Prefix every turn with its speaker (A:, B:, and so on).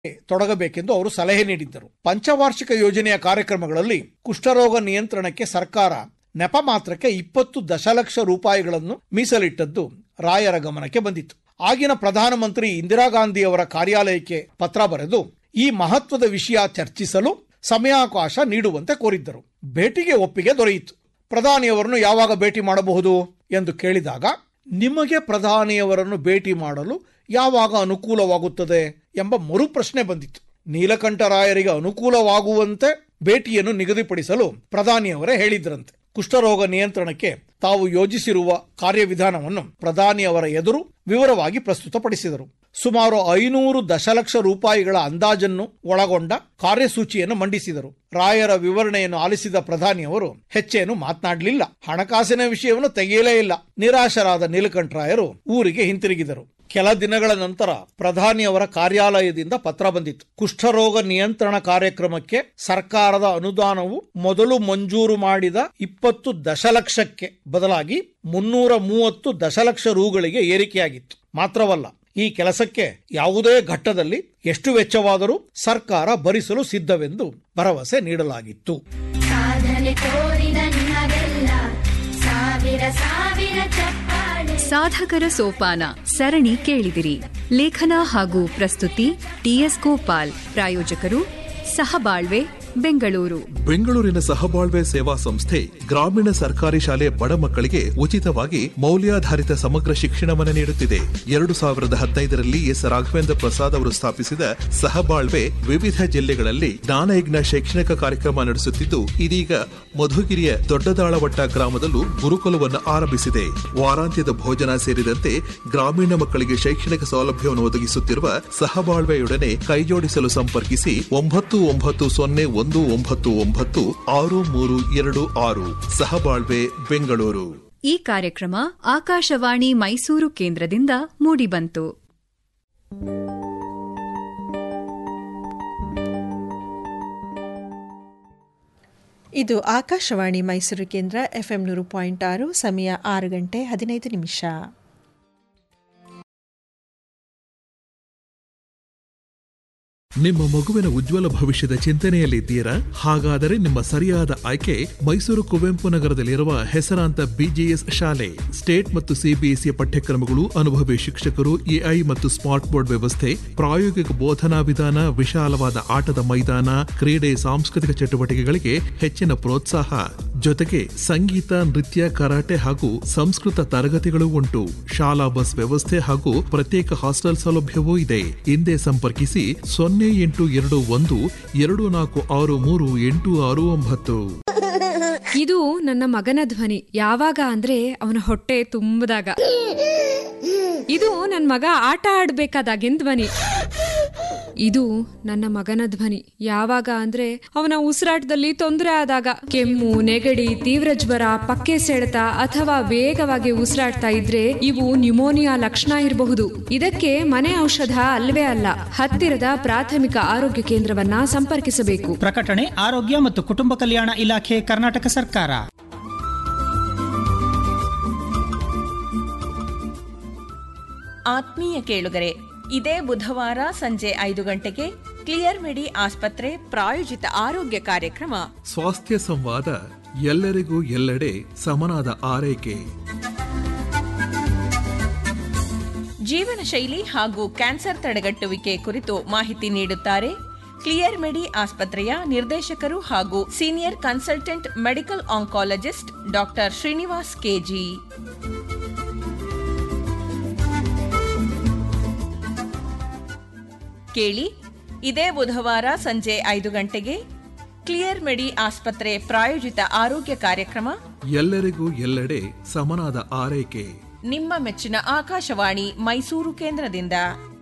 A: ತೊಡಗಬೇಕೆಂದು ಅವರು ಸಲಹೆ ನೀಡಿದ್ದರು ಪಂಚವಾರ್ಷಿಕ ಯೋಜನೆಯ ಕಾರ್ಯಕ್ರಮಗಳಲ್ಲಿ ಕುಷ್ಠರೋಗ ನಿಯಂತ್ರಣಕ್ಕೆ ಸರ್ಕಾರ ನೆಪ ಮಾತ್ರಕ್ಕೆ ಇಪ್ಪತ್ತು ದಶಲಕ್ಷ ರೂಪಾಯಿಗಳನ್ನು ಮೀಸಲಿಟ್ಟದ್ದು ರಾಯರ ಗಮನಕ್ಕೆ ಬಂದಿತ್ತು ಆಗಿನ ಪ್ರಧಾನಮಂತ್ರಿ ಇಂದಿರಾ ಗಾಂಧಿಯವರ ಕಾರ್ಯಾಲಯಕ್ಕೆ ಪತ್ರ ಬರೆದು ಈ ಮಹತ್ವದ ವಿಷಯ ಚರ್ಚಿಸಲು ಸಮಯಾವಕಾಶ ನೀಡುವಂತೆ ಕೋರಿದ್ದರು ಭೇಟಿಗೆ ಒಪ್ಪಿಗೆ ದೊರೆಯಿತು ಪ್ರಧಾನಿಯವರನ್ನು ಯಾವಾಗ ಭೇಟಿ ಮಾಡಬಹುದು ಎಂದು ಕೇಳಿದಾಗ ನಿಮಗೆ ಪ್ರಧಾನಿಯವರನ್ನು ಭೇಟಿ ಮಾಡಲು ಯಾವಾಗ ಅನುಕೂಲವಾಗುತ್ತದೆ ಎಂಬ ಮರು ಪ್ರಶ್ನೆ ಬಂದಿತ್ತು ನೀಲಕಂಠರಾಯರಿಗೆ ಅನುಕೂಲವಾಗುವಂತೆ ಭೇಟಿಯನ್ನು ನಿಗದಿಪಡಿಸಲು ಪ್ರಧಾನಿಯವರೇ ಹೇಳಿದ್ರಂತೆ ಕುಷ್ಠರೋಗ ನಿಯಂತ್ರಣಕ್ಕೆ ತಾವು ಯೋಜಿಸಿರುವ ಕಾರ್ಯವಿಧಾನವನ್ನು ಪ್ರಧಾನಿಯವರ ಎದುರು ವಿವರವಾಗಿ ಪ್ರಸ್ತುತಪಡಿಸಿದರು ಸುಮಾರು ಐನೂರು ದಶಲಕ್ಷ ರೂಪಾಯಿಗಳ ಅಂದಾಜನ್ನು ಒಳಗೊಂಡ ಕಾರ್ಯಸೂಚಿಯನ್ನು ಮಂಡಿಸಿದರು ರಾಯರ ವಿವರಣೆಯನ್ನು ಆಲಿಸಿದ ಪ್ರಧಾನಿಯವರು ಹೆಚ್ಚೇನು ಮಾತನಾಡಲಿಲ್ಲ ಹಣಕಾಸಿನ ವಿಷಯವನ್ನು ತೆಗೆಯಲೇ ಇಲ್ಲ ನಿರಾಶರಾದ ನೀಲಕಂಠರಾಯರು ಊರಿಗೆ ಹಿಂತಿರುಗಿದರು ಕೆಲ ದಿನಗಳ ನಂತರ ಪ್ರಧಾನಿಯವರ ಕಾರ್ಯಾಲಯದಿಂದ ಪತ್ರ ಬಂದಿತ್ತು ಕುಷ್ಠರೋಗ ನಿಯಂತ್ರಣ ಕಾರ್ಯಕ್ರಮಕ್ಕೆ ಸರ್ಕಾರದ ಅನುದಾನವು ಮೊದಲು ಮಂಜೂರು ಮಾಡಿದ ಇಪ್ಪತ್ತು ದಶಲಕ್ಷಕ್ಕೆ ಬದಲಾಗಿ ಮುನ್ನೂರ ಮೂವತ್ತು ದಶಲಕ್ಷ ರೂಗಳಿಗೆ ಏರಿಕೆಯಾಗಿತ್ತು ಮಾತ್ರವಲ್ಲ ಈ ಕೆಲಸಕ್ಕೆ ಯಾವುದೇ ಘಟ್ಟದಲ್ಲಿ ಎಷ್ಟು ವೆಚ್ಚವಾದರೂ ಸರ್ಕಾರ ಭರಿಸಲು ಸಿದ್ಧವೆಂದು ಭರವಸೆ ನೀಡಲಾಗಿತ್ತು
B: ಸಾಧನೆ ತೋರಿದ ನಿಮಗೆಲ್ಲ ಸಾವಿರ ಸಾವಿರ ಚಪ್ಪಾಳೆ
C: ಸಾಧಕರ ಸೋಪಾನ ಸರಣಿ ಕೇಳಿದಿರಿ ಲೇಖನ ಹಾಗೂ ಪ್ರಸ್ತುತಿ ಟಿಎಸ್ ಗೋಪಾಲ್ ಪ್ರಾಯೋಜಕರು ಸಹಬಾಳ್ವೆ ಬೆಂಗಳೂರು
D: ಬೆಂಗಳೂರಿನ ಸಹಬಾಳ್ವೆ ಸೇವಾ ಸಂಸ್ಥೆ ಗ್ರಾಮೀಣ ಸರ್ಕಾರಿ ಶಾಲೆ ಬಡ ಮಕ್ಕಳಿಗೆ ಉಚಿತವಾಗಿ ಮೌಲ್ಯಾಧಾರಿತ ಸಮಗ್ರ ಶಿಕ್ಷಣವನ್ನು ನೀಡುತ್ತಿದೆ ಎರಡು ಸಾವಿರದ ಹದಿನೈದರಲ್ಲಿ ಎಸ್ ರಾಘವೇಂದ್ರ ಪ್ರಸಾದ್ ಅವರು ಸ್ಥಾಪಿಸಿದ ಸಹಬಾಳ್ವೆ ವಿವಿಧ ಜಿಲ್ಲೆಗಳಲ್ಲಿ ಜ್ಞಾನಯಜ್ಞ ಶೈಕ್ಷಣಿಕ ಕಾರ್ಯಕ್ರಮ ನಡೆಸುತ್ತಿದ್ದು ಇದೀಗ ಮಧುಗಿರಿಯ ದೊಡ್ಡದಾಳವಟ್ಟ ಗ್ರಾಮದಲ್ಲೂ ಗುರುಕುಲವನ್ನು ಆರಂಭಿಸಿದೆ ವಾರಾಂತ್ಯದ ಭೋಜನ ಸೇರಿದಂತೆ ಗ್ರಾಮೀಣ ಮಕ್ಕಳಿಗೆ ಶೈಕ್ಷಣಿಕ ಸೌಲಭ್ಯವನ್ನು ಒದಗಿಸುತ್ತಿರುವ ಸಹಬಾಳ್ವೆಯೊಡನೆ ಕೈಜೋಡಿಸಲು ಸಂಪರ್ಕಿಸಿ ಒಂಬತ್ತು ಒಂಬತ್ತು ಸೊನ್ನೆ ಒಂದು ಒಂಬತ್ತು ಒಂಬತ್ತು ಆರು ಮೂರು ಎರಡು ಆರು ಸಹಬಾಳ್ವೆ ಬೆಂಗಳೂರು
C: ಈ ಕಾರ್ಯಕ್ರಮ ಆಕಾಶವಾಣಿ ಮೈಸೂರು ಕೇಂದ್ರದಿಂದ ಮೂಡಿಬಂತು
E: ಇದು ಆಕಾಶವಾಣಿ ಮೈಸೂರು ಕೇಂದ್ರ ಎಫ್ಎಂ ನೂರು ಪಾಯಿಂಟ್ ಆರು ಸಮಯ ಆರು ಗಂಟೆ ಹದಿನೈದು ನಿಮಿಷ
D: ನಿಮ್ಮ ಮಗುವಿನ ಉಜ್ವಲ ಭವಿಷ್ಯದ ಚಿಂತನೆಯಲ್ಲಿದ್ದೀರಾ ಹಾಗಾದರೆ ನಿಮ್ಮ ಸರಿಯಾದ ಆಯ್ಕೆ ಮೈಸೂರು ಕುವೆಂಪು ನಗರದಲ್ಲಿರುವ ಹೆಸರಾಂತ ಬಿಜಿಎಸ್ ಶಾಲೆ ಸ್ಟೇಟ್ ಮತ್ತು ಸಿಬಿಎಸ್ಇ ಪಠ್ಯಕ್ರಮಗಳು ಅನುಭವಿ ಶಿಕ್ಷಕರು ಎಐ ಮತ್ತು ಸ್ಮಾರ್ಟ್ ಬೋರ್ಡ್ ವ್ಯವಸ್ಥೆ ಪ್ರಾಯೋಗಿಕ ಬೋಧನಾ ವಿಧಾನ ವಿಶಾಲವಾದ ಆಟದ ಮೈದಾನ ಕ್ರೀಡೆ ಸಾಂಸ್ಕೃತಿಕ ಚಟುವಟಿಕೆಗಳಿಗೆ ಹೆಚ್ಚಿನ ಪ್ರೋತ್ಸಾಹ ಜೊತೆಗೆ ಸಂಗೀತ ನೃತ್ಯ ಕರಾಟೆ ಹಾಗೂ ಸಂಸ್ಕೃತ ತರಗತಿಗಳು ಉಂಟು ಶಾಲಾ ಬಸ್ ವ್ಯವಸ್ಥೆ ಹಾಗೂ ಪ್ರತ್ಯೇಕ ಹಾಸ್ಟೆಲ್ ಸೌಲಭ್ಯವೂ ಇದೆ ಹಿಂದೆ ಸಂಪರ್ಕಿಸಿ ಸೊನ್ನೆ ಎಂಟು ಎರಡು ಒಂದು ಎರಡು ನಾಲ್ಕು ಆರು ಮೂರು ಎಂಟು ಆರು ಒಂಬತ್ತು
F: ಇದು ನನ್ನ ಮಗನ ಧ್ವನಿ ಯಾವಾಗ ಅಂದ್ರೆ ಅವನ ಹೊಟ್ಟೆ ತುಂಬದಾಗ ಇದು ನನ್ನ ಮಗ ಆಟ ಆಡ್ಬೇಕಾದಾಗಿನ ಧ್ವನಿ ಇದು ನನ್ನ ಮಗನ ಧ್ವನಿ ಯಾವಾಗ ಅಂದ್ರೆ ಅವನ ಉಸಿರಾಟದಲ್ಲಿ ತೊಂದರೆ ಆದಾಗ ಕೆಮ್ಮು ನೆಗಡಿ ತೀವ್ರ ಜ್ವರ ಪಕ್ಕೆ ಸೆಳೆತ ಅಥವಾ ವೇಗವಾಗಿ ಉಸಿರಾಡ್ತಾ ಇದ್ರೆ ಇವು ನ್ಯುಮೋನಿಯಾ ಲಕ್ಷಣ ಇರಬಹುದು ಇದಕ್ಕೆ ಮನೆ ಔಷಧ ಅಲ್ವೇ ಅಲ್ಲ ಹತ್ತಿರದ ಪ್ರಾಥಮಿಕ ಆರೋಗ್ಯ ಕೇಂದ್ರವನ್ನ ಸಂಪರ್ಕಿಸಬೇಕು
G: ಪ್ರಕಟಣೆ ಆರೋಗ್ಯ ಮತ್ತು ಕುಟುಂಬ ಕಲ್ಯಾಣ ಇಲಾಖೆ ಕರ್ನಾಟಕ ಸರ್ಕಾರ
H: ಆತ್ಮೀಯ ಕೇಳುಗರೆ ಇದೇ ಬುಧವಾರ ಸಂಜೆ ಐದು ಗಂಟೆಗೆ ಕ್ಲಿಯರ್ ಮೆಡಿ ಆಸ್ಪತ್ರೆ ಪ್ರಾಯೋಜಿತ ಆರೋಗ್ಯ ಕಾರ್ಯಕ್ರಮ
D: ಸ್ವಾಸ್ಥ್ಯ ಸಂವಾದ ಎಲ್ಲರಿಗೂ ಎಲ್ಲೆಡೆ ಸಮನಾದ ಆರೈಕೆ
H: ಜೀವನ ಶೈಲಿ ಹಾಗೂ ಕ್ಯಾನ್ಸರ್ ತಡೆಗಟ್ಟುವಿಕೆ ಕುರಿತು ಮಾಹಿತಿ ನೀಡುತ್ತಾರೆ ಕ್ಲಿಯರ್ ಮೆಡಿ ಆಸ್ಪತ್ರೆಯ ನಿರ್ದೇಶಕರು ಹಾಗೂ senior consultant medical oncologist doctor Srinivas KG ಕೇಳಿ ಇದೇ ಬುಧವಾರ ಸಂಜೆ ಐದು ಗಂಟೆಗೆ ಕ್ಲಿಯರ್ ಮೆಡಿ ಆಸ್ಪತ್ರೆ ಪ್ರಾಯೋಜಿತ ಆರೋಗ್ಯ ಕಾರ್ಯಕ್ರಮ
D: ಎಲ್ಲರಿಗೂ ಎಲ್ಲೆಡೆ ಸಮನಾದ ಆರೈಕೆ
H: ನಿಮ್ಮ ಮೆಚ್ಚಿನ ಆಕಾಶವಾಣಿ ಮೈಸೂರು ಕೇಂದ್ರದಿಂದ